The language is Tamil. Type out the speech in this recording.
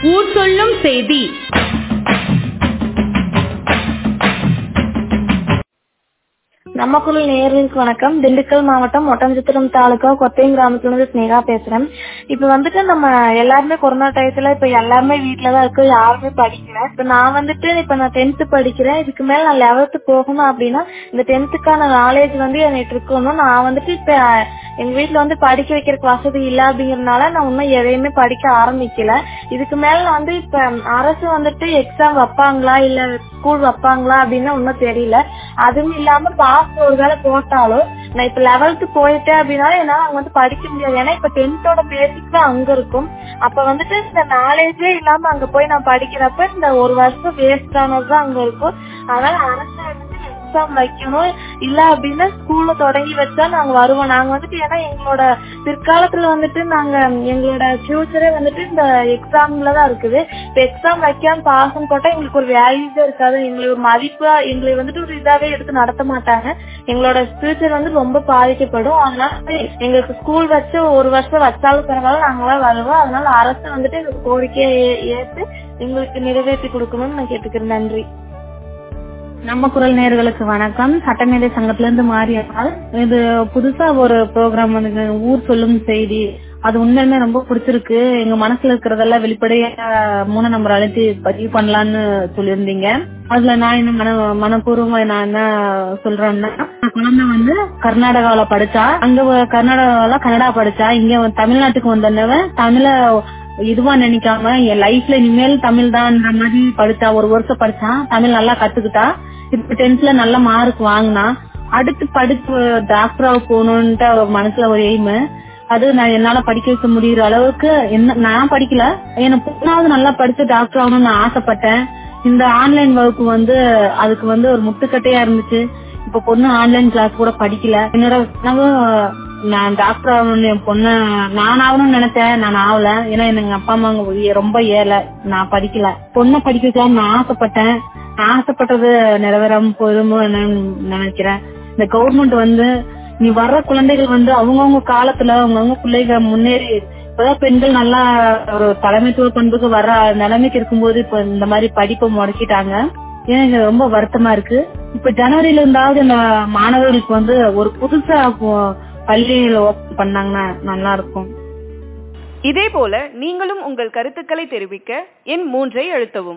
ஊர் சொல்லும் செய்தி நம்ம குரல் நேயர்களுக்கு வணக்கம் திண்டுக்கல் மாவட்டம் ஒட்டஞ்சத்திரம் தாலுகா கொத்தையம் கிராமத்துல இருந்து ஸ்னேகா பேசுறேன் இப்ப வந்துட்டு நம்ம எல்லாருமே கொரோனா டயத்துல இப்ப எல்லாருமே வீட்டுல தான் இருக்கு யாருமே படிக்கல இப்ப நான் வந்துட்டு இப்ப நான் டென்த் படிக்கிறேன் இதுக்கு மேல நான் லெவல்த் போகணும் அப்படின்னா இந்த டென்த்துக்கான நாலேஜ் வந்து எனக்கு இருக்கணும் நான் வந்துட்டு இப்ப எங்க வீட்டுல வந்து படிக்க வைக்கிறதுக்கு வசதி இல்ல அப்படிங்கறதுனால நான் இன்னும் எதையுமே படிக்க ஆரம்பிக்கல இதுக்கு மேல நான் வந்து இப்ப அரசு வந்துட்டு எக்ஸாம் வைப்பாங்களா இல்ல ஸ்கூல் வைப்பாங்களா அப்படின்னு ஒன்னும் தெரியல அதுவும் இல்லாம பாஸ் ஒரு வேளை போட்டாலும் நான் இப்ப லெவல்த் போயிட்டேன் அப்படின்னா என்னால அங்க வந்து படிக்க முடியாது ஏன்னா இப்ப டென்த்தோட பேசிக் தான் அங்க இருக்கும் அப்ப வந்துட்டு இந்த நாலேஜே இல்லாம அங்க போய் நான் படிக்கிறப்ப இந்த ஒரு வருஷம் வேஸ்ட் ஆனதுதான் அங்க இருக்கும் அதனால அரசு வந்துட்டு எக்ஸாம் வைக்கணும் இல்ல அப்படின்னா ஸ்கூல்ல தொடங்கி வச்சா நாங்க வருவோம் நாங்க வந்துட்டு ஏன்னா எங்களோட பிற்காலத்துல வந்துட்டு நாங்க எங்களோட ஃபியூச்சரே வந்துட்டு இந்த எக்ஸாம்ல தான் இருக்குது இப்ப எக்ஸாம் வைக்காம பாஸ் போட்டா எங்களுக்கு ஒரு வேல்யூஸே இருக்காது எங்களுக்கு ஒரு மதிப்பா எங்களை வந்துட்டு ஒரு இதாவே எடுத்து நடத்த மாட்டாங்க எங்களோட ஃபியூச்சர் வந்து ரொம்ப பாதிக்கப்படும் அதனால எங்களுக்கு ஸ்கூல் வச்சு ஒரு வருஷம் வச்சாலும் பரவாயில்ல நாங்களாம் வருவோம் அதனால அரசு வந்துட்டு எங்க கோரிக்கையை ஏ- ஏத்து எங்களுக்கு நிறைவேற்றி கொடுக்கணும்னு நான் கேட்டுக்கிறேன் நன்றி நம்ம குரல் நேர்களுக்கு வணக்கம் சட்டமேதை சங்கத்துல இருந்து மாறியால் இது புதுசா ஒரு ப்ரோக்ராம் வந்து ஊர் சொல்லும் செய்தி அது உண்மையுமே ரொம்ப பிடிச்சிருக்கு எங்க மனசுல இருக்கிறதெல்லாம் வெளிப்படையா மூணு நம்பர் அழைத்து பதிவு பண்ணலாம்னு சொல்லியிருந்தீங்க அதுல நான் என்ன மன மனப்பூர்வமா நான் என்ன சொல்றேன்னா குழந்தை வந்து கர்நாடகாவில படிச்சா அங்க வ- கர்நாடகாவில கன்னடா படிச்சா இங்க வந்து தமிழ்நாட்டுக்கு வந்தவன் தமிழ இதுவா நினைக்காம என் லைஃப்ல இனிமேல் தமிழ் தான்ன்ற மாதிரி படிச்சா ஒரு வருஷம் படிச்சான் தமிழ் நல்லா கத்துக்கிட்டா இப்ப டென்த்ல நல்ல மார்க் வாங்கினா அடுத்து படிச்சு டாக்டரா போகணும்ட்டு அவ மனசுல ஒரு எய்ம் அது நான் என்னால படிக்க வைக்க முடியற அளவுக்கு என்ன நான் படிக்கல எனக்கு பொண்ணாவது நல்லா படிச்சு டாக்டர் ஆகணும்னு நான் ஆசைப்பட்டேன் இந்த ஆன்லைன் வகுப்பு வந்து அதுக்கு வந்து ஒரு முட்டுக்கட்டையா இருந்துச்சு இப்ப பொண்ணு ஆன்லைன் கிளாஸ் கூட படிக்கல என்னோட கனவு நான் டாக்டர் ஆகணும்னு என் பொண்ணு நான் ஆகணும்னு நினைச்சேன் நான் ஆகல ஏன்னா எங்க அப்பா அம்மா அங்க ஏ- ரொம்ப ஏழை நான் படிக்கல பொண்ணை படிக்க வைக்கலாம்னு நான் ஆசைப்பட்டேன் நான் ஆசைப்பட்டது நிறைவேறாம போதுமோ என்னன்னு நினைக்கிறேன் இந்த கவர்மெண்ட் வந்து நீ வர்ற குழந்தைகள் வந்து அவங்கவுங்க காலத்துல அவங்கவுங்க பிள்ளைங்க முன்னேறி இப்பதான் பெண்கள் நல்லா ஒரு தலைமைத்துவ பண்புக்கு வர்ற நிலைமைக்கு இருக்கும்போது இப்ப இந்த மாதிரி படிப்பை முடக்கிட்டாங்க எனக்கு ரொம்ப வருத்தமா இருக்கு இப்ப ஜனவரியில இருந்தாவது இந்த மாணவர்களுக்கு வந்து ஒரு புதுசா போ- பள்ளியில ஓபன் பண்ணாங்கன்னா நல்லா இருக்கும் இதேபோல நீங்களும் உங்கள் கருத்துக்களை தெரிவிக்க எண் மூன்றை அழுத்தவும்